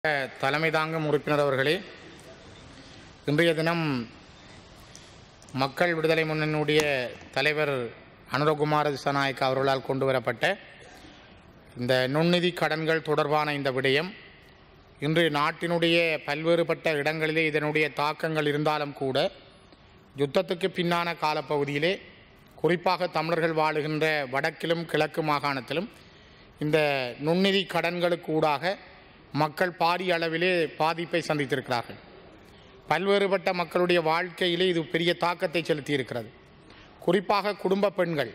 தலைமை தாங்கும் உறுப்பினர் அவர்களே இன்றைய தினம் மக்கள் விடுதலை முன்னணியுடைய தலைவர் அனுரகுமார திசாநாயக் அவர்களால் கொண்டு வரப்பட்ட இந்த நுண்நிதி கடன்கள் தொடர்பான இந்த விடயம் இன்று நாட்டினுடைய பல்வேறுபட்ட இடங்களிலே இதனுடைய தாக்கங்கள் இருந்தாலும் கூட யுத்தத்துக்கு பின்னான காலப்பகுதியிலே குறிப்பாக தமிழர்கள் வாழுகின்ற வடக்கிலும் கிழக்கு மாகாணத்திலும் இந்த நுண்நிதி கடன்களுக்கு ஊடாக மக்கள் பாரிய அளவிலே பாதிப்பை சந்தித்திருக்கிறார்கள் பல்வேறுபட்ட மக்களுடைய வாழ்க்கையிலே இது பெரிய தாக்கத்தை செலுத்தியிருக்கிறது குறிப்பாக குடும்ப பெண்கள்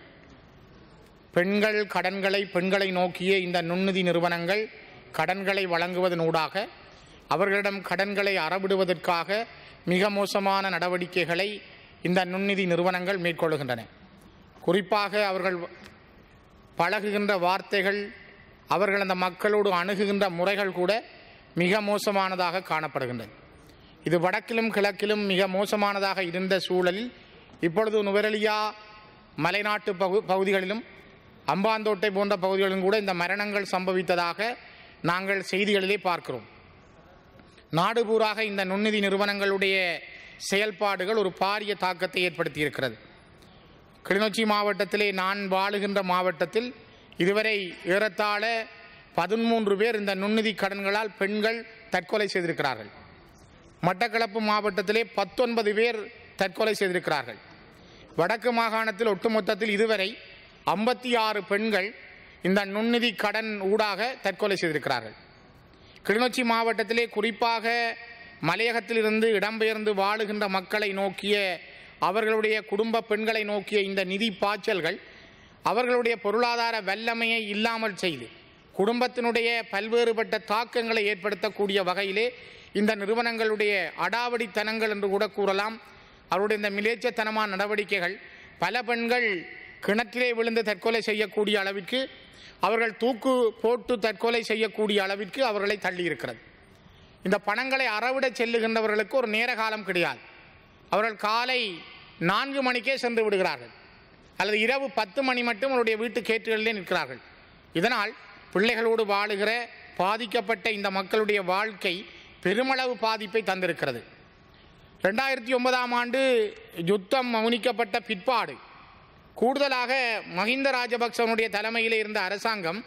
பெண்கள் கடன்களை பெண்களை நோக்கிய இந்த நுண்நிதி நிறுவனங்கள் கடன்களை வழங்குவதனூடாக அவர்களிடம் கடன்களை அறவிடுவதற்காக மிக மோசமான நடவடிக்கைகளை இந்த நுண்நிதி நிறுவனங்கள் மேற்கொள்கின்றன குறிப்பாக அவர்கள் பழகுகின்ற வார்த்தைகள் அவர்கள் அந்த மக்களோடு அணுகுகின்ற முறைகள் கூட மிக மோசமானதாக காணப்படுகின்றன இது வடக்கிலும் கிழக்கிலும் மிக மோசமானதாக இருந்த சூழலில் இப்பொழுது நுவரெலியா மலைநாட்டு பகு பகுதிகளிலும் அம்பாந்தோட்டை போன்ற பகுதிகளிலும் கூட இந்த மரணங்கள் சம்பவித்ததாக நாங்கள் செய்திகளிலே பார்க்கிறோம் நாடு பூராக இந்த நுண்ணிதி நிறுவனங்களுடைய செயல்பாடுகள் ஒரு பாரிய தாக்கத்தை ஏற்படுத்தியிருக்கிறது கிளிநொச்சி மாவட்டத்திலே நான் வாழுகின்ற மாவட்டத்தில் இதுவரை ஏறத்தாழ பதிமூன்று பேர் இந்த நுண்ணிதி கடன்களால் பெண்கள் தற்கொலை செய்திருக்கிறார்கள் மட்டக்களப்பு மாவட்டத்திலே பத்தொன்பது பேர் தற்கொலை செய்திருக்கிறார்கள் வடக்கு மாகாணத்தில் ஒட்டுமொத்தத்தில் இதுவரை ஐம்பத்தி ஆறு பெண்கள் இந்த நுண்ணிதி கடன் ஊடாக தற்கொலை செய்திருக்கிறார்கள் கிளிநொச்சி மாவட்டத்திலே குறிப்பாக மலையகத்திலிருந்து இடம்பெயர்ந்து வாழுகின்ற மக்களை நோக்கிய அவர்களுடைய குடும்ப பெண்களை நோக்கிய இந்த நிதி பாய்ச்சல்கள் அவர்களுடைய பொருளாதார வல்லமையை இல்லாமல் செய்து குடும்பத்தினுடைய பல்வேறுபட்ட தாக்கங்களை ஏற்படுத்தக்கூடிய வகையிலே இந்த நிறுவனங்களுடைய அடாவடித்தனங்கள் என்று கூட கூறலாம் அவருடைய இந்த மிலேச்சத்தனமான நடவடிக்கைகள் பல பெண்கள் கிணற்றிலே விழுந்து தற்கொலை செய்யக்கூடிய அளவிற்கு அவர்கள் தூக்கு போட்டு தற்கொலை செய்யக்கூடிய அளவிற்கு அவர்களை தள்ளியிருக்கிறது இந்த பணங்களை அறவிட செல்லுகின்றவர்களுக்கு ஒரு நேர காலம் கிடையாது அவர்கள் காலை நான்கு மணிக்கே சென்று விடுகிறார்கள் அல்லது இரவு பத்து மணி மட்டும் அவருடைய வீட்டு கேட்டுகளிலே நிற்கிறார்கள் இதனால் பிள்ளைகளோடு வாழுகிற பாதிக்கப்பட்ட இந்த மக்களுடைய வாழ்க்கை பெருமளவு பாதிப்பை தந்திருக்கிறது ரெண்டாயிரத்தி ஒன்பதாம் ஆண்டு யுத்தம் மௌனிக்கப்பட்ட பிற்பாடு கூடுதலாக மஹிந்த ராஜபக்சவனுடைய தலைமையில் இருந்த அரசாங்கம்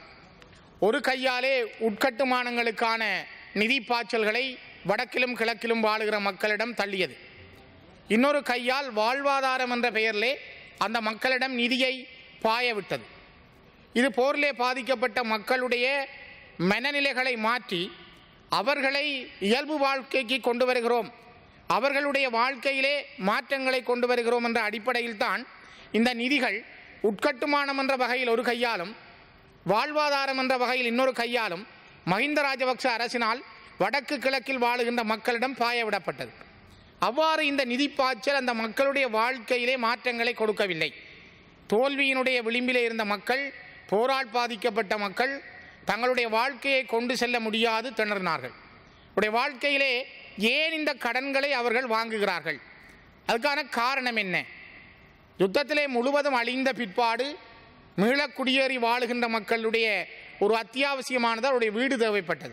ஒரு கையாலே உட்கட்டுமானங்களுக்கான நிதி பாய்ச்சல்களை வடக்கிலும் கிழக்கிலும் வாழுகிற மக்களிடம் தள்ளியது இன்னொரு கையால் வாழ்வாதாரம் என்ற பெயரிலே அந்த மக்களிடம் நிதியை பாய விட்டது இது போரிலே பாதிக்கப்பட்ட மக்களுடைய மனநிலைகளை மாற்றி அவர்களை இயல்பு வாழ்க்கைக்கு கொண்டு வருகிறோம் அவர்களுடைய வாழ்க்கையிலே மாற்றங்களை கொண்டு வருகிறோம் என்ற அடிப்படையில் தான் இந்த நிதிகள் உட்கட்டுமானம் என்ற வகையில் ஒரு கையாலும் வாழ்வாதாரம் என்ற வகையில் இன்னொரு கையாலும் மஹிந்த ராஜபக்ச அரசினால் வடக்கு கிழக்கில் வாழுகின்ற மக்களிடம் பாய விடப்பட்டது அவ்வாறு இந்த நிதி பாய்ச்சல் அந்த மக்களுடைய வாழ்க்கையிலே மாற்றங்களை கொடுக்கவில்லை தோல்வியினுடைய விளிம்பிலே இருந்த மக்கள் போரால் பாதிக்கப்பட்ட மக்கள் தங்களுடைய வாழ்க்கையை கொண்டு செல்ல முடியாது திணறினார்கள் உடைய வாழ்க்கையிலே ஏன் இந்த கடன்களை அவர்கள் வாங்குகிறார்கள் அதுக்கான காரணம் என்ன யுத்தத்திலே முழுவதும் அழிந்த பிற்பாடு மீள குடியேறி வாழுகின்ற மக்களுடைய ஒரு அத்தியாவசியமானது அவருடைய வீடு தேவைப்பட்டது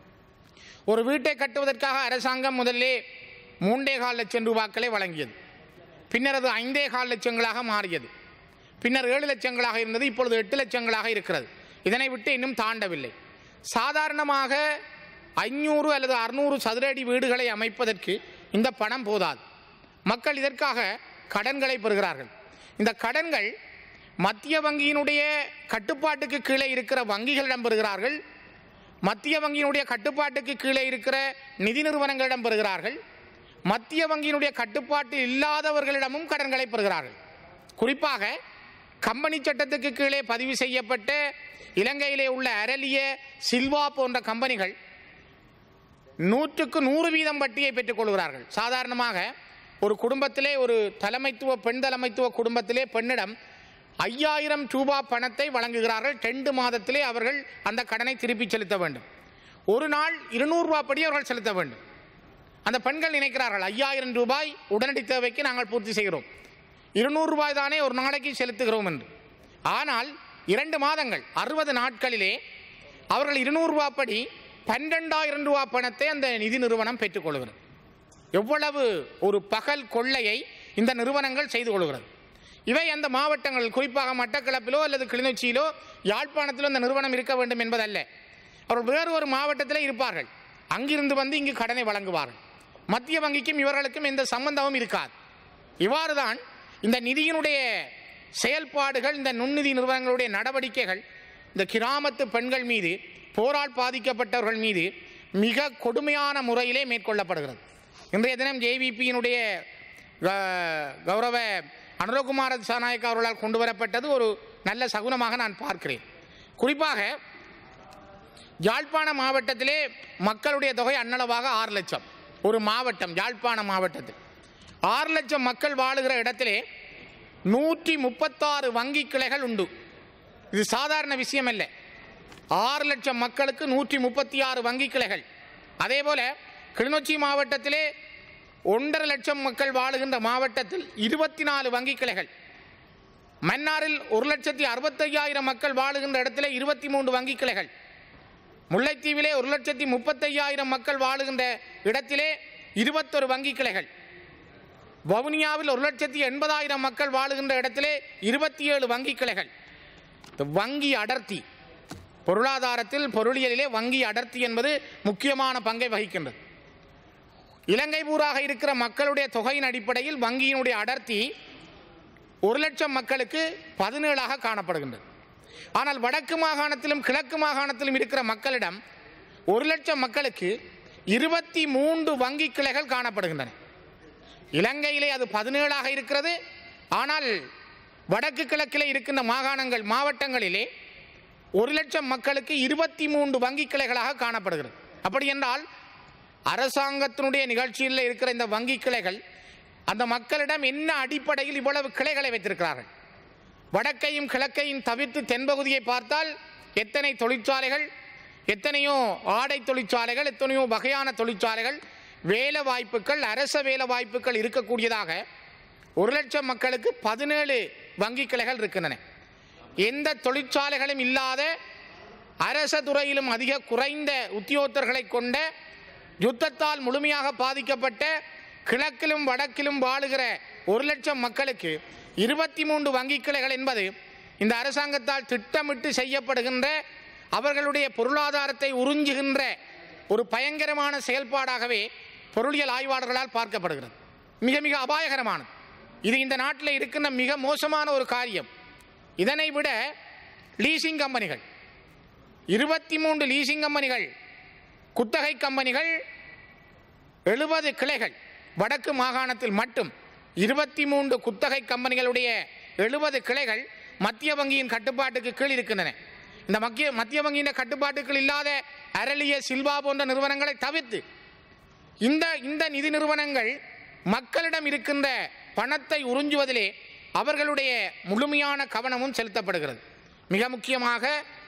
ஒரு வீட்டை கட்டுவதற்காக அரசாங்கம் முதல்லே மூன்றே கால் லட்சம் ரூபாக்களை வழங்கியது பின்னர் அது ஐந்தே கால் லட்சங்களாக மாறியது பின்னர் ஏழு லட்சங்களாக இருந்தது இப்பொழுது எட்டு லட்சங்களாக இருக்கிறது இதனை விட்டு இன்னும் தாண்டவில்லை சாதாரணமாக ஐநூறு அல்லது அறுநூறு சதுரடி வீடுகளை அமைப்பதற்கு இந்த பணம் போதாது மக்கள் இதற்காக கடன்களை பெறுகிறார்கள் இந்த கடன்கள் மத்திய வங்கியினுடைய கட்டுப்பாட்டுக்கு கீழே இருக்கிற வங்கிகளிடம் பெறுகிறார்கள் மத்திய வங்கியினுடைய கட்டுப்பாட்டுக்கு கீழே இருக்கிற நிதி நிறுவனங்களிடம் பெறுகிறார்கள் மத்திய வங்கியினுடைய கட்டுப்பாட்டில் இல்லாதவர்களிடமும் கடன்களை பெறுகிறார்கள் குறிப்பாக கம்பெனி சட்டத்துக்கு கீழே பதிவு செய்யப்பட்ட இலங்கையிலே உள்ள அரலிய சில்வா போன்ற கம்பெனிகள் நூற்றுக்கு நூறு வீதம் வட்டியை பெற்றுக்கொள்கிறார்கள் சாதாரணமாக ஒரு குடும்பத்திலே ஒரு தலைமைத்துவ பெண் தலைமைத்துவ குடும்பத்திலே பெண்ணிடம் ஐயாயிரம் ரூபா பணத்தை வழங்குகிறார்கள் ரெண்டு மாதத்திலே அவர்கள் அந்த கடனை திருப்பி செலுத்த வேண்டும் ஒரு நாள் இருநூறு ரூபா படி அவர்கள் செலுத்த வேண்டும் அந்த பெண்கள் நினைக்கிறார்கள் ஐயாயிரம் ரூபாய் உடனடி தேவைக்கு நாங்கள் பூர்த்தி செய்கிறோம் இருநூறு ரூபாய் தானே ஒரு நாளைக்கு செலுத்துகிறோம் என்று ஆனால் இரண்டு மாதங்கள் அறுபது நாட்களிலே அவர்கள் இருநூறு ரூபாய் படி பன்னிரெண்டாயிரம் ரூபா பணத்தை அந்த நிதி நிறுவனம் பெற்றுக்கொள்கிறது எவ்வளவு ஒரு பகல் கொள்ளையை இந்த நிறுவனங்கள் செய்து கொள்கிறது இவை அந்த மாவட்டங்கள் குறிப்பாக மட்டக்களப்பிலோ அல்லது கிளிநொச்சியிலோ யாழ்ப்பாணத்திலோ இந்த நிறுவனம் இருக்க வேண்டும் என்பதல்ல அவர்கள் வேறு ஒரு மாவட்டத்தில் இருப்பார்கள் அங்கிருந்து வந்து இங்கு கடனை வழங்குவார்கள் மத்திய வங்கிக்கும் இவர்களுக்கும் எந்த சம்பந்தமும் இருக்காது இவ்வாறு தான் இந்த நிதியினுடைய செயல்பாடுகள் இந்த நுண்நிதி நிறுவனங்களுடைய நடவடிக்கைகள் இந்த கிராமத்து பெண்கள் மீது போரால் பாதிக்கப்பட்டவர்கள் மீது மிக கொடுமையான முறையிலே மேற்கொள்ளப்படுகிறது இன்றைய தினம் ஜேவிபியினுடைய கௌரவ அனுரகுமார திசாநாயக் அவர்களால் கொண்டு வரப்பட்டது ஒரு நல்ல சகுனமாக நான் பார்க்கிறேன் குறிப்பாக யாழ்ப்பாண மாவட்டத்திலே மக்களுடைய தொகை அன்னளவாக ஆறு லட்சம் ஒரு மாவட்டம் யாழ்ப்பாண மாவட்டத்தில் ஆறு லட்சம் மக்கள் வாழுகிற இடத்திலே நூற்றி முப்பத்தாறு வங்கி கிளைகள் உண்டு இது சாதாரண விஷயம் அல்ல ஆறு லட்சம் மக்களுக்கு நூற்றி முப்பத்தி ஆறு வங்கி கிளைகள் அதே போல கிளிநொச்சி மாவட்டத்திலே ஒன்றரை லட்சம் மக்கள் வாழுகின்ற மாவட்டத்தில் இருபத்தி நாலு வங்கி கிளைகள் மன்னாரில் ஒரு லட்சத்தி அறுபத்தையாயிரம் மக்கள் வாழுகின்ற இடத்திலே இருபத்தி மூன்று வங்கி கிளைகள் முல்லைத்தீவிலே ஒரு லட்சத்தி முப்பத்தையாயிரம் மக்கள் வாழுகின்ற இடத்திலே இருபத்தொரு வங்கி கிளைகள் வவுனியாவில் ஒரு லட்சத்தி எண்பதாயிரம் மக்கள் வாழுகின்ற இடத்திலே இருபத்தி ஏழு வங்கி கிளைகள் இந்த வங்கி அடர்த்தி பொருளாதாரத்தில் பொருளியலிலே வங்கி அடர்த்தி என்பது முக்கியமான பங்கை வகிக்கின்றது இலங்கை பூராக இருக்கிற மக்களுடைய தொகையின் அடிப்படையில் வங்கியினுடைய அடர்த்தி ஒரு லட்சம் மக்களுக்கு பதினேழாக காணப்படுகின்றது ஆனால் வடக்கு மாகாணத்திலும் கிழக்கு மாகாணத்திலும் இருக்கிற மக்களிடம் ஒரு லட்சம் மக்களுக்கு இருபத்தி மூன்று வங்கி கிளைகள் காணப்படுகின்றன இலங்கையிலே அது பதினேழாக இருக்கிறது ஆனால் வடக்கு கிழக்கிலே இருக்கின்ற மாகாணங்கள் மாவட்டங்களிலே ஒரு லட்சம் மக்களுக்கு இருபத்தி மூன்று வங்கி கிளைகளாக காணப்படுகிறது அப்படி என்றால் அரசாங்கத்தினுடைய நிகழ்ச்சியில் இருக்கிற இந்த வங்கி கிளைகள் அந்த மக்களிடம் என்ன அடிப்படையில் இவ்வளவு கிளைகளை வைத்திருக்கிறார்கள் வடக்கையும் கிழக்கையும் தவிர்த்து தென்பகுதியை பார்த்தால் எத்தனை தொழிற்சாலைகள் எத்தனையோ ஆடை தொழிற்சாலைகள் எத்தனையோ வகையான தொழிற்சாலைகள் வேலை வாய்ப்புகள் அரச வேலை வாய்ப்புகள் இருக்கக்கூடியதாக ஒரு லட்சம் மக்களுக்கு பதினேழு வங்கி கிளைகள் இருக்கின்றன எந்த தொழிற்சாலைகளும் இல்லாத அரச துறையிலும் அதிக குறைந்த உத்தியோகத்தர்களை கொண்ட யுத்தத்தால் முழுமையாக பாதிக்கப்பட்ட கிழக்கிலும் வடக்கிலும் வாழுகிற ஒரு லட்சம் மக்களுக்கு இருபத்தி மூன்று வங்கி கிளைகள் என்பது இந்த அரசாங்கத்தால் திட்டமிட்டு செய்யப்படுகின்ற அவர்களுடைய பொருளாதாரத்தை உறிஞ்சுகின்ற ஒரு பயங்கரமான செயல்பாடாகவே பொருளியல் ஆய்வாளர்களால் பார்க்கப்படுகிறது மிக மிக அபாயகரமானது இது இந்த நாட்டில் இருக்கின்ற மிக மோசமான ஒரு காரியம் இதனை விட லீசிங் கம்பெனிகள் இருபத்தி மூன்று லீசிங் கம்பெனிகள் குத்தகை கம்பெனிகள் எழுபது கிளைகள் வடக்கு மாகாணத்தில் மட்டும் இருபத்தி மூன்று குத்தகை கம்பெனிகளுடைய எழுபது கிளைகள் மத்திய வங்கியின் கட்டுப்பாட்டுக்கு கீழ் இருக்கின்றன இந்த மத்திய மத்திய வங்கியின் கட்டுப்பாட்டுக்குள் இல்லாத அரளிய சில்வா போன்ற நிறுவனங்களை தவிர்த்து இந்த இந்த நிதி நிறுவனங்கள் மக்களிடம் இருக்கின்ற பணத்தை உறிஞ்சுவதிலே அவர்களுடைய முழுமையான கவனமும் செலுத்தப்படுகிறது மிக முக்கியமாக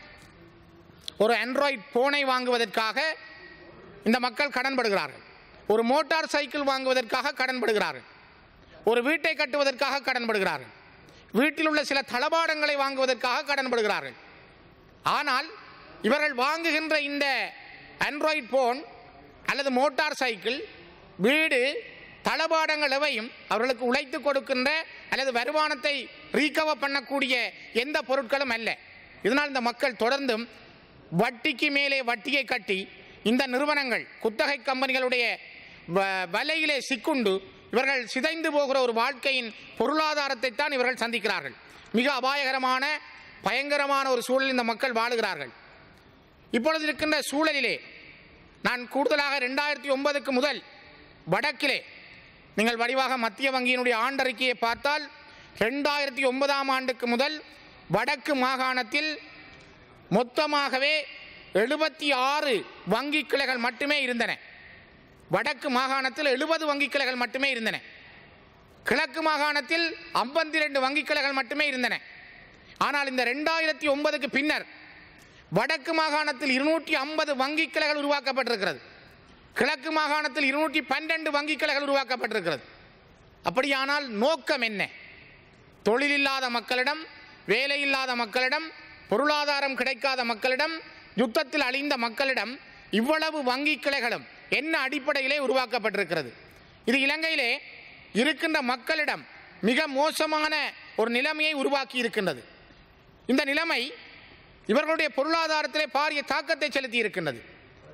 ஒரு ஆண்ட்ராய்ட் போனை வாங்குவதற்காக இந்த மக்கள் கடன்படுகிறார்கள் ஒரு மோட்டார் சைக்கிள் வாங்குவதற்காக கடன்படுகிறார்கள் ஒரு வீட்டை கட்டுவதற்காக கடன்படுகிறார்கள் வீட்டில் உள்ள சில தளபாடங்களை வாங்குவதற்காக கடன்படுகிறார்கள் ஆனால் இவர்கள் வாங்குகின்ற இந்த ஆண்ட்ராய்ட் போன் அல்லது மோட்டார் சைக்கிள் வீடு தளபாடங்கள் எவையும் அவர்களுக்கு உழைத்து கொடுக்கின்ற அல்லது வருமானத்தை ரீகவர் பண்ணக்கூடிய எந்த பொருட்களும் அல்ல இதனால் இந்த மக்கள் தொடர்ந்தும் வட்டிக்கு மேலே வட்டியை கட்டி இந்த நிறுவனங்கள் குத்தகை கம்பெனிகளுடைய வ- வலையிலே சிக்குண்டு இவர்கள் சிதைந்து போகிற ஒரு வாழ்க்கையின் பொருளாதாரத்தை தான் இவர்கள் சந்திக்கிறார்கள் மிக அபாயகரமான பயங்கரமான ஒரு சூழலில் இந்த மக்கள் வாழுகிறார்கள் இப்பொழுது இருக்கின்ற சூழலிலே நான் கூடுதலாக ரெண்டாயிரத்தி ஒன்பதுக்கு முதல் வடக்கிலே நீங்கள் வடிவாக மத்திய வங்கியினுடைய ஆண்டறிக்கையை பார்த்தால் ரெண்டாயிரத்தி ஒன்பதாம் ஆண்டுக்கு முதல் வடக்கு மாகாணத்தில் மொத்தமாகவே எழுபத்தி ஆறு வங்கி கிளைகள் மட்டுமே இருந்தன வடக்கு மாகாணத்தில் எழுபது வங்கி கிளைகள் மட்டுமே இருந்தன கிழக்கு மாகாணத்தில் ஐம்பத்தி ரெண்டு வங்கி கிளைகள் மட்டுமே இருந்தன ஆனால் இந்த ரெண்டாயிரத்தி ஒன்பதுக்கு பின்னர் வடக்கு மாகாணத்தில் இருநூற்றி ஐம்பது வங்கி கிளைகள் உருவாக்கப்பட்டிருக்கிறது கிழக்கு மாகாணத்தில் இருநூற்றி பன்னெண்டு வங்கி கிளைகள் உருவாக்கப்பட்டிருக்கிறது அப்படியானால் நோக்கம் என்ன தொழிலில்லாத மக்களிடம் வேலையில்லாத மக்களிடம் பொருளாதாரம் கிடைக்காத மக்களிடம் யுத்தத்தில் அழிந்த மக்களிடம் இவ்வளவு வங்கி கிளைகளும் என்ன அடிப்படையிலே உருவாக்கப்பட்டிருக்கிறது இது இலங்கையிலே இருக்கின்ற மக்களிடம் மிக மோசமான ஒரு நிலைமையை உருவாக்கி இருக்கின்றது இந்த நிலைமை இவர்களுடைய பொருளாதாரத்திலே பாரிய தாக்கத்தை செலுத்தி இருக்கின்றது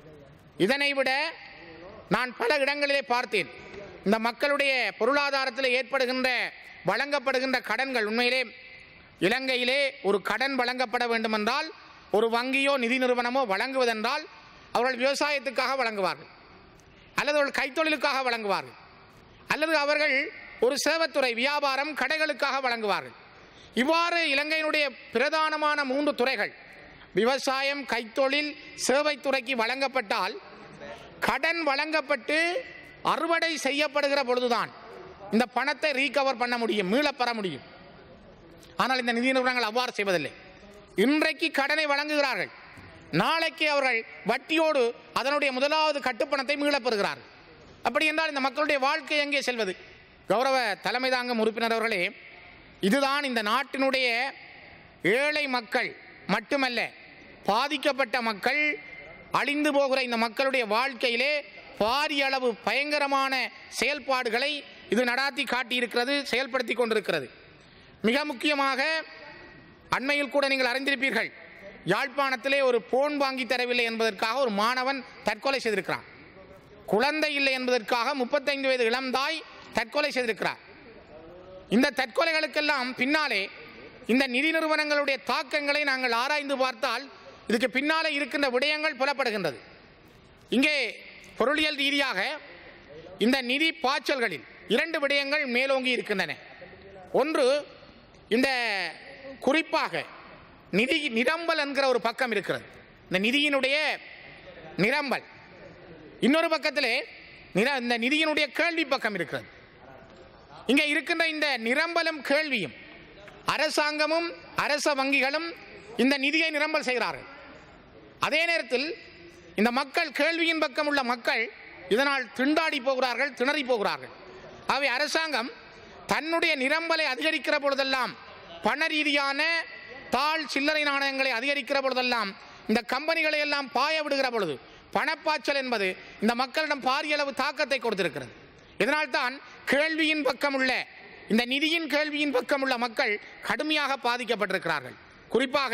இதனை விட நான் பல இடங்களிலே பார்த்தேன் இந்த மக்களுடைய பொருளாதாரத்தில் ஏற்படுகின்ற வழங்கப்படுகின்ற கடன்கள் உண்மையிலே இலங்கையிலே ஒரு கடன் வழங்கப்பட வேண்டுமென்றால் ஒரு வங்கியோ நிதி நிறுவனமோ வழங்குவதென்றால் அவர்கள் விவசாயத்துக்காக வழங்குவார்கள் அல்லது அவர்கள் கைத்தொழிலுக்காக வழங்குவார்கள் அல்லது அவர்கள் ஒரு சேவத்துறை வியாபாரம் கடைகளுக்காக வழங்குவார்கள் இவ்வாறு இலங்கையினுடைய பிரதானமான மூன்று துறைகள் விவசாயம் கைத்தொழில் சேவைத்துறைக்கு வழங்கப்பட்டால் கடன் வழங்கப்பட்டு அறுவடை செய்யப்படுகிற பொழுதுதான் இந்த பணத்தை ரீகவர் பண்ண முடியும் மீளப் பெற முடியும் ஆனால் இந்த நிதி நிறுவனங்கள் அவ்வாறு செய்வதில்லை இன்றைக்கு கடனை வழங்குகிறார்கள் நாளைக்கு அவர்கள் வட்டியோடு அதனுடைய முதலாவது கட்டுப்பணத்தை மீளப் பெறுகிறார்கள் அப்படி என்றால் இந்த மக்களுடைய வாழ்க்கை எங்கே செல்வது கௌரவ தலைமை தாங்கும் உறுப்பினர் அவர்களே இதுதான் இந்த நாட்டினுடைய ஏழை மக்கள் மட்டுமல்ல பாதிக்கப்பட்ட மக்கள் அழிந்து போகிற இந்த மக்களுடைய வாழ்க்கையிலே பாரிய அளவு பயங்கரமான செயல்பாடுகளை இது நடாத்தி காட்டியிருக்கிறது செயல்படுத்தி கொண்டிருக்கிறது மிக முக்கியமாக அண்மையில் கூட நீங்கள் அறிந்திருப்பீர்கள் யாழ்ப்பாணத்திலே ஒரு போன் வாங்கி தரவில்லை என்பதற்காக ஒரு மாணவன் தற்கொலை செய்திருக்கிறான் குழந்தை இல்லை என்பதற்காக முப்பத்தைந்து வயது இளம்தாய் தற்கொலை செய்திருக்கிறார் இந்த தற்கொலைகளுக்கெல்லாம் பின்னாலே இந்த நிதி நிறுவனங்களுடைய தாக்கங்களை நாங்கள் ஆராய்ந்து பார்த்தால் இதுக்கு பின்னாலே இருக்கின்ற விடயங்கள் புலப்படுகின்றது இங்கே பொருளியல் ரீதியாக இந்த நிதி பாய்ச்சல்களில் இரண்டு விடயங்கள் மேலோங்கி இருக்கின்றன ஒன்று இந்த குறிப்பாக நிதி நிரம்பல் என்கிற ஒரு பக்கம் இருக்கிறது இந்த நிதியினுடைய நிரம்பல் இன்னொரு பக்கத்திலே நிர இந்த நிதியினுடைய கேள்வி பக்கம் இருக்கிறது இங்கே இருக்கின்ற இந்த நிரம்பலும் கேள்வியும் அரசாங்கமும் அரச வங்கிகளும் இந்த நிதியை நிரம்பல் செய்கிறார்கள் அதே நேரத்தில் இந்த மக்கள் கேள்வியின் பக்கம் உள்ள மக்கள் இதனால் திண்டாடி போகிறார்கள் திணறி போகிறார்கள் ஆகவே அரசாங்கம் தன்னுடைய நிரம்பலை அதிகரிக்கிற பொழுதெல்லாம் பண ரீதியான தாழ் சில்லறை நாணயங்களை அதிகரிக்கிற பொழுதெல்லாம் இந்த கம்பெனிகளை எல்லாம் பாய விடுகிற பொழுது பணப்பாய்ச்சல் என்பது இந்த மக்களிடம் பாரிய அளவு தாக்கத்தை கொடுத்திருக்கிறது இதனால்தான் கேள்வியின் பக்கம் உள்ள இந்த நிதியின் கேள்வியின் பக்கம் உள்ள மக்கள் கடுமையாக பாதிக்கப்பட்டிருக்கிறார்கள் குறிப்பாக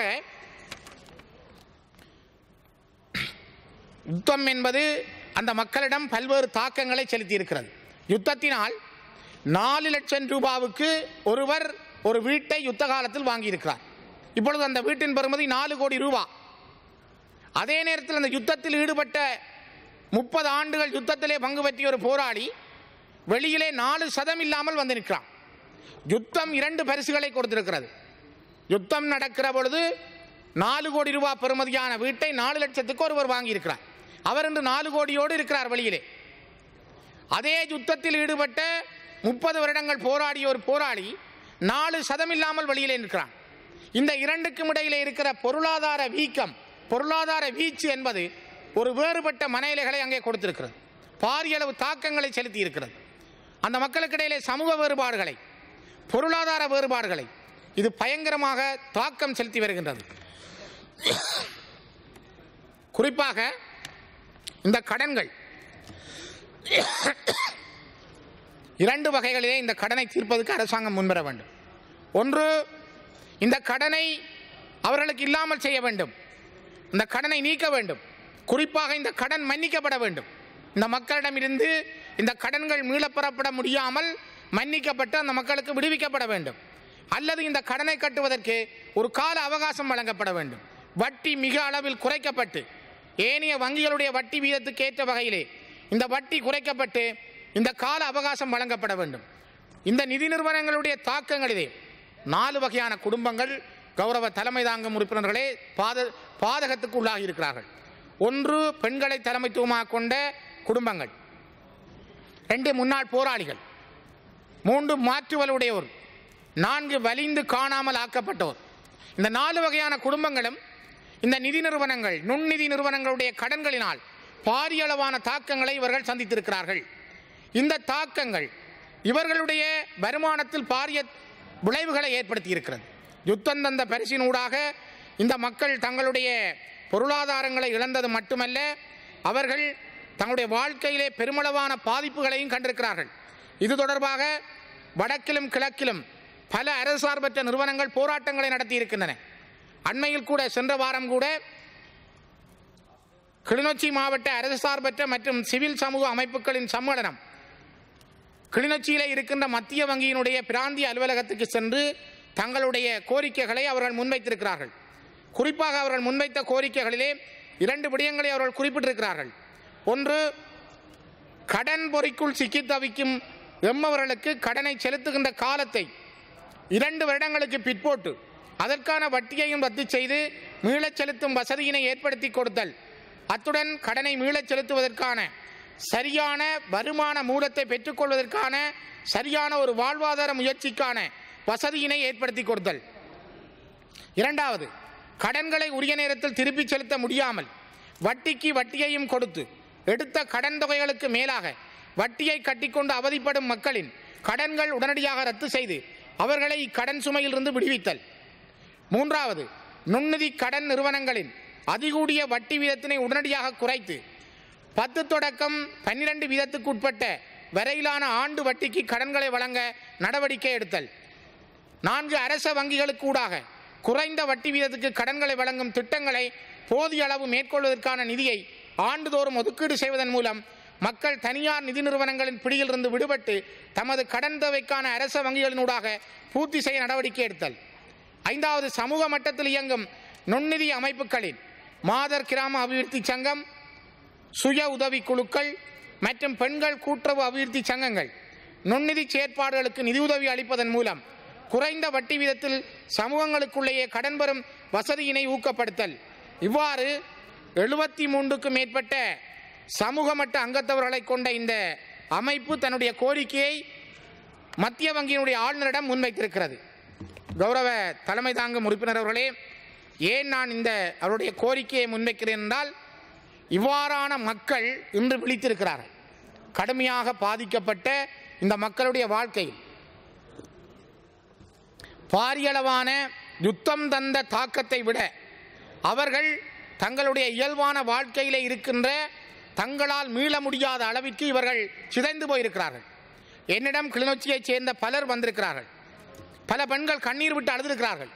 யுத்தம் என்பது அந்த மக்களிடம் பல்வேறு தாக்கங்களை செலுத்தி இருக்கிறது யுத்தத்தினால் நாலு லட்சம் ரூபாவுக்கு ஒருவர் ஒரு வீட்டை யுத்த காலத்தில் வாங்கியிருக்கிறார் இப்பொழுது அந்த வீட்டின் பெறுமதி நாலு கோடி ரூபா அதே நேரத்தில் அந்த யுத்தத்தில் ஈடுபட்ட முப்பது ஆண்டுகள் யுத்தத்திலே பங்கு பற்றிய ஒரு போராளி வெளியிலே நாலு சதம் இல்லாமல் வந்து நிற்கிறான் யுத்தம் இரண்டு பரிசுகளை கொடுத்திருக்கிறது யுத்தம் நடக்கிற பொழுது நாலு கோடி ரூபாய் பெறுமதியான வீட்டை நாலு லட்சத்துக்கு ஒருவர் வாங்கியிருக்கிறார் அவர் இன்று நாலு கோடியோடு இருக்கிறார் வெளியிலே அதே யுத்தத்தில் ஈடுபட்ட முப்பது வருடங்கள் போராடிய ஒரு போராளி நாலு சதம் இல்லாமல் வெளியிலே நிற்கிறான் இந்த இரண்டுக்கும் இடையிலே இருக்கிற பொருளாதார வீக்கம் பொருளாதார வீச்சு என்பது ஒரு வேறுபட்ட மனநிலைகளை அங்கே கொடுத்திருக்கிறது பாரிய அளவு தாக்கங்களை செலுத்தி இருக்கிறது அந்த மக்களுக்கு இடையிலே சமூக வேறுபாடுகளை பொருளாதார வேறுபாடுகளை இது பயங்கரமாக தாக்கம் செலுத்தி வருகின்றது குறிப்பாக இந்த கடன்கள் இரண்டு வகைகளிலே இந்த கடனை தீர்ப்பதற்கு அரசாங்கம் முன்வர வேண்டும் ஒன்று இந்த கடனை அவர்களுக்கு இல்லாமல் செய்ய வேண்டும் இந்த கடனை நீக்க வேண்டும் குறிப்பாக இந்த கடன் மன்னிக்கப்பட வேண்டும் இந்த மக்களிடமிருந்து இந்த கடன்கள் மீளப்பெறப்பட முடியாமல் மன்னிக்கப்பட்டு அந்த மக்களுக்கு விடுவிக்கப்பட வேண்டும் அல்லது இந்த கடனை கட்டுவதற்கு ஒரு கால அவகாசம் வழங்கப்பட வேண்டும் வட்டி மிக அளவில் குறைக்கப்பட்டு ஏனைய வங்கிகளுடைய வட்டி வீதத்துக்கு ஏற்ற வகையிலே இந்த வட்டி குறைக்கப்பட்டு இந்த கால அவகாசம் வழங்கப்பட வேண்டும் இந்த நிதி நிறுவனங்களுடைய தாக்கங்களிலே நாலு வகையான குடும்பங்கள் கௌரவ தலைமை தாங்கும் உறுப்பினர்களே பாத பாதகத்துக்கு உள்ளாகி இருக்கிறார்கள் ஒன்று பெண்களை தலைமைத்துவமாக கொண்ட குடும்பங்கள் ரெண்டு முன்னாள் போராளிகள் மூன்று மாற்றுவலுடையோர் நான்கு வலிந்து காணாமல் ஆக்கப்பட்டோர் இந்த நாலு வகையான குடும்பங்களும் இந்த நிதி நிறுவனங்கள் நுண்நிதி நிறுவனங்களுடைய கடன்களினால் பாரிய அளவான தாக்கங்களை இவர்கள் சந்தித்திருக்கிறார்கள் இந்த தாக்கங்கள் இவர்களுடைய வருமானத்தில் பாரிய விளைவுகளை ஏற்படுத்தி இருக்கிறது யுத்தம் தந்த பரிசினூடாக இந்த மக்கள் தங்களுடைய பொருளாதாரங்களை இழந்தது மட்டுமல்ல அவர்கள் தங்களுடைய வாழ்க்கையிலே பெருமளவான பாதிப்புகளையும் கண்டிருக்கிறார்கள் இது தொடர்பாக வடக்கிலும் கிழக்கிலும் பல அரசு சார்பற்ற நிறுவனங்கள் போராட்டங்களை நடத்தி இருக்கின்றன அண்மையில் கூட சென்ற வாரம் கூட கிளிநொச்சி மாவட்ட அரசு சார்பற்ற மற்றும் சிவில் சமூக அமைப்புகளின் சம்மேளனம் கிளிநொச்சியில் இருக்கின்ற மத்திய வங்கியினுடைய பிராந்திய அலுவலகத்துக்கு சென்று தங்களுடைய கோரிக்கைகளை அவர்கள் முன்வைத்திருக்கிறார்கள் குறிப்பாக அவர்கள் முன்வைத்த கோரிக்கைகளிலே இரண்டு விடயங்களை அவர்கள் குறிப்பிட்டிருக்கிறார்கள் ஒன்று கடன் பொறிக்குள் சிக்கித் தவிக்கும் எம்மவர்களுக்கு கடனை செலுத்துகின்ற காலத்தை இரண்டு வருடங்களுக்கு பிற்போட்டு அதற்கான வட்டியையும் ரத்து செய்து மீளச் செலுத்தும் வசதியினை ஏற்படுத்தி கொடுத்தல் அத்துடன் கடனை மீளச் செலுத்துவதற்கான சரியான வருமான மூலத்தை பெற்றுக்கொள்வதற்கான சரியான ஒரு வாழ்வாதார முயற்சிக்கான வசதியினை ஏற்படுத்தி கொடுத்தல் இரண்டாவது கடன்களை உரிய நேரத்தில் திருப்பிச் செலுத்த முடியாமல் வட்டிக்கு வட்டியையும் கொடுத்து எடுத்த கடன் தொகைகளுக்கு மேலாக வட்டியை கட்டிக்கொண்டு அவதிப்படும் மக்களின் கடன்கள் உடனடியாக ரத்து செய்து அவர்களை இக்கடன் சுமையிலிருந்து விடுவித்தல் மூன்றாவது நுண்நிதி கடன் நிறுவனங்களின் அதிகூடிய வட்டி வீதத்தினை உடனடியாக குறைத்து பத்து தொடக்கம் பன்னிரண்டு வீதத்துக்கு உட்பட்ட வரையிலான ஆண்டு வட்டிக்கு கடன்களை வழங்க நடவடிக்கை எடுத்தல் நான்கு அரச வங்கிகளுக்கு ஊடாக குறைந்த வட்டி வீதத்துக்கு கடன்களை வழங்கும் திட்டங்களை போதிய அளவு மேற்கொள்வதற்கான நிதியை ஆண்டுதோறும் ஒதுக்கீடு செய்வதன் மூலம் மக்கள் தனியார் நிதி நிறுவனங்களின் பிடியிலிருந்து விடுபட்டு தமது கடன் தேவைக்கான அரச வங்கிகளினூடாக பூர்த்தி செய்ய நடவடிக்கை எடுத்தல் ஐந்தாவது சமூக மட்டத்தில் இயங்கும் நுண்நிதி அமைப்புகளின் மாதர் கிராம அபிவிருத்தி சங்கம் சுய உதவி குழுக்கள் மற்றும் பெண்கள் கூட்டுறவு அபிவிருத்தி சங்கங்கள் நுண்நிதி செயற்பாடுகளுக்கு நிதியுதவி அளிப்பதன் மூலம் குறைந்த வட்டி வீதத்தில் சமூகங்களுக்குள்ளேயே கடன் பெறும் வசதியினை ஊக்கப்படுத்தல் இவ்வாறு எழுபத்தி மூன்றுக்கும் மேற்பட்ட சமூக மட்ட அங்கத்தவர்களை கொண்ட இந்த அமைப்பு தன்னுடைய கோரிக்கையை மத்திய வங்கியினுடைய ஆளுநரிடம் முன்வைத்திருக்கிறது கௌரவ தலைமை தாங்கும் உறுப்பினர் அவர்களே ஏன் நான் இந்த அவருடைய கோரிக்கையை முன்வைக்கிறேன் என்றால் இவ்வாறான மக்கள் இன்று விழித்திருக்கிறார்கள் கடுமையாக பாதிக்கப்பட்ட இந்த மக்களுடைய வாழ்க்கையில் பாரியளவான யுத்தம் தந்த தாக்கத்தை விட அவர்கள் தங்களுடைய இயல்பான வாழ்க்கையிலே இருக்கின்ற தங்களால் மீள முடியாத அளவிற்கு இவர்கள் சிதைந்து போயிருக்கிறார்கள் என்னிடம் கிளிநொச்சியைச் சேர்ந்த பலர் வந்திருக்கிறார்கள் பல பெண்கள் கண்ணீர் விட்டு அழுதிருக்கிறார்கள்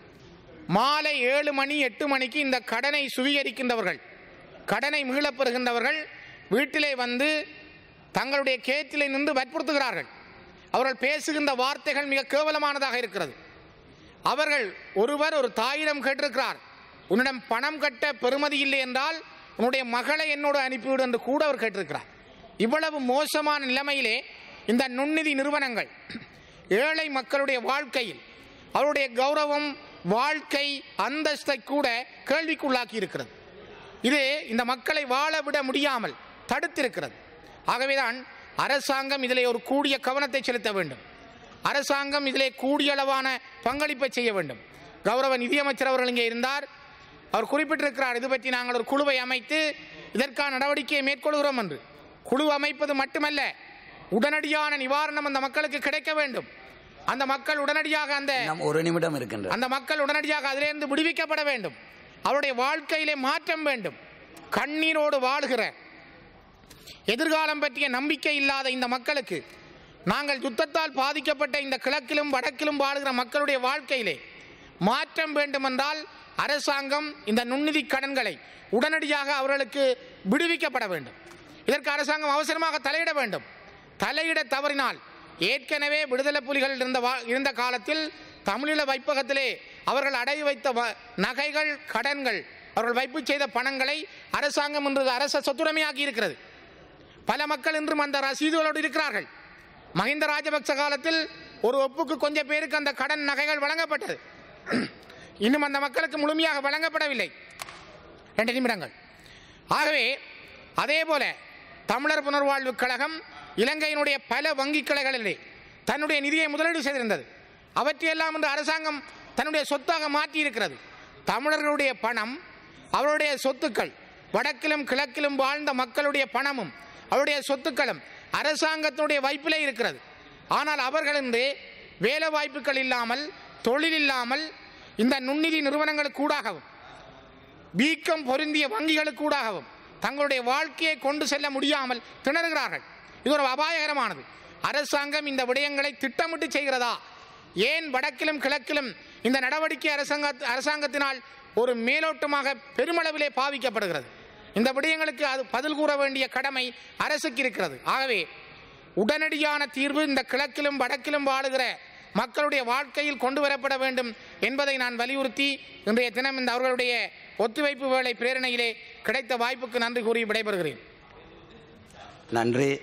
மாலை ஏழு மணி எட்டு மணிக்கு இந்த கடனை சுவீகரிக்கின்றவர்கள் கடனை மீளப் பெறுகின்றவர்கள் வீட்டிலே வந்து தங்களுடைய கேட்டிலே நின்று வற்புறுத்துகிறார்கள் அவர்கள் பேசுகின்ற வார்த்தைகள் மிக கேவலமானதாக இருக்கிறது அவர்கள் ஒருவர் ஒரு தாயிடம் கேட்டிருக்கிறார் உன்னிடம் பணம் கட்ட பெறுமதி இல்லை என்றால் உன்னுடைய மகளை என்னோடு அனுப்பிவிடு என்று கூட அவர் கேட்டிருக்கிறார் இவ்வளவு மோசமான நிலைமையிலே இந்த நுண்ணிதி நிறுவனங்கள் ஏழை மக்களுடைய வாழ்க்கையில் அவருடைய கௌரவம் வாழ்க்கை அந்தஸ்தை கூட கேள்விக்குள்ளாக்கி இருக்கிறது இது இந்த மக்களை வாழ விட முடியாமல் தடுத்திருக்கிறது ஆகவேதான் அரசாங்கம் இதிலே ஒரு கூடிய கவனத்தை செலுத்த வேண்டும் அரசாங்கம் இதிலே கூடிய அளவான பங்களிப்பை செய்ய வேண்டும் கௌரவ நிதியமைச்சர் அவர்கள் இங்கே இருந்தார் அவர் குறிப்பிட்டிருக்கிறார் இது பற்றி நாங்கள் ஒரு குழுவை அமைத்து இதற்கான நடவடிக்கையை மேற்கொள்கிறோம் என்று குழு அமைப்பது மட்டுமல்ல உடனடியான நிவாரணம் அந்த மக்களுக்கு கிடைக்க வேண்டும் அந்த மக்கள் உடனடியாக அந்த நம் ஒரு நிமிடம் இருக்கின்றது அந்த மக்கள் உடனடியாக அதிலிருந்து விடுவிக்கப்பட வேண்டும் அவருடைய வாழ்க்கையிலே மாற்றம் வேண்டும் கண்ணீரோடு வாழுகிற எதிர்காலம் பற்றிய நம்பிக்கை இல்லாத இந்த மக்களுக்கு நாங்கள் யுத்தத்தால் பாதிக்கப்பட்ட இந்த கிழக்கிலும் வடக்கிலும் வாழுகிற மக்களுடைய வாழ்க்கையிலே மாற்றம் வேண்டுமென்றால் அரசாங்கம் இந்த நுண்ணிதி கடன்களை உடனடியாக அவர்களுக்கு விடுவிக்கப்பட வேண்டும் இதற்கு அரசாங்கம் அவசரமாக தலையிட வேண்டும் தலையிட தவறினால் ஏற்கனவே விடுதலை புலிகள் இருந்த வா- இருந்த காலத்தில் தமிழீழ வைப்பகத்திலே அவர்கள் அடகு வைத்த வ- நகைகள் கடன்கள் அவர்கள் வைப்பு செய்த பணங்களை அரசாங்கம் இன்று அரச சொத்துடைமையாக்கி இருக்கிறது பல மக்கள் இன்றும் அந்த ரசீதுகளோடு இருக்கிறார்கள் மஹிந்த ராஜபக்ச காலத்தில் ஒரு ஒப்புக்கு கொஞ்சம் பேருக்கு அந்த கடன் நகைகள் வழங்கப்பட்டது இன்னும் அந்த மக்களுக்கு முழுமையாக வழங்கப்படவில்லை ரெண்டு நிமிடங்கள் ஆகவே அதே போல தமிழர் புனர்வாழ்வு கழகம் இலங்கையினுடைய பல வங்கிக் கிளைகளிலே தன்னுடைய நிதியை முதலீடு செய்திருந்தது அவற்றையெல்லாம் இன்று அரசாங்கம் தன்னுடைய சொத்தாக மாற்றி இருக்கிறது தமிழர்களுடைய பணம் அவருடைய சொத்துக்கள் வடக்கிலும் கிழக்கிலும் வாழ்ந்த மக்களுடைய பணமும் அவருடைய சொத்துக்களும் அரசாங்கத்தினுடைய வைப்பிலே இருக்கிறது ஆனால் அவர்கள் இன்று வேலை வாய்ப்புகள் இல்லாமல் தொழில் இல்லாமல் இந்த நுண்ணிதி நிறுவனங்களுக்கு ஊடாகவும் வீக்கம் பொருந்திய வங்கிகளுக்கூடாகவும் தங்களுடைய வாழ்க்கையை கொண்டு செல்ல முடியாமல் திணறுகிறார்கள் இது ஒரு அபாயகரமானது அரசாங்கம் இந்த விடயங்களை திட்டமிட்டு செய்கிறதா ஏன் வடக்கிலும் கிழக்கிலும் இந்த நடவடிக்கை அரசாங்க அரசாங்கத்தினால் ஒரு மேலோட்டமாக பெருமளவிலே பாவிக்கப்படுகிறது இந்த விடயங்களுக்கு அது பதில் கூற வேண்டிய கடமை அரசுக்கு இருக்கிறது ஆகவே உடனடியான தீர்வு இந்த கிழக்கிலும் வடக்கிலும் வாழுகிற மக்களுடைய வாழ்க்கையில் கொண்டு வரப்பட வேண்டும் என்பதை நான் வலியுறுத்தி இன்றைய தினம் இந்த அவர்களுடைய ஒத்துழைப்பு வேலை பிரேரணையிலே கிடைத்த வாய்ப்புக்கு நன்றி கூறி விடைபெறுகிறேன் நன்றி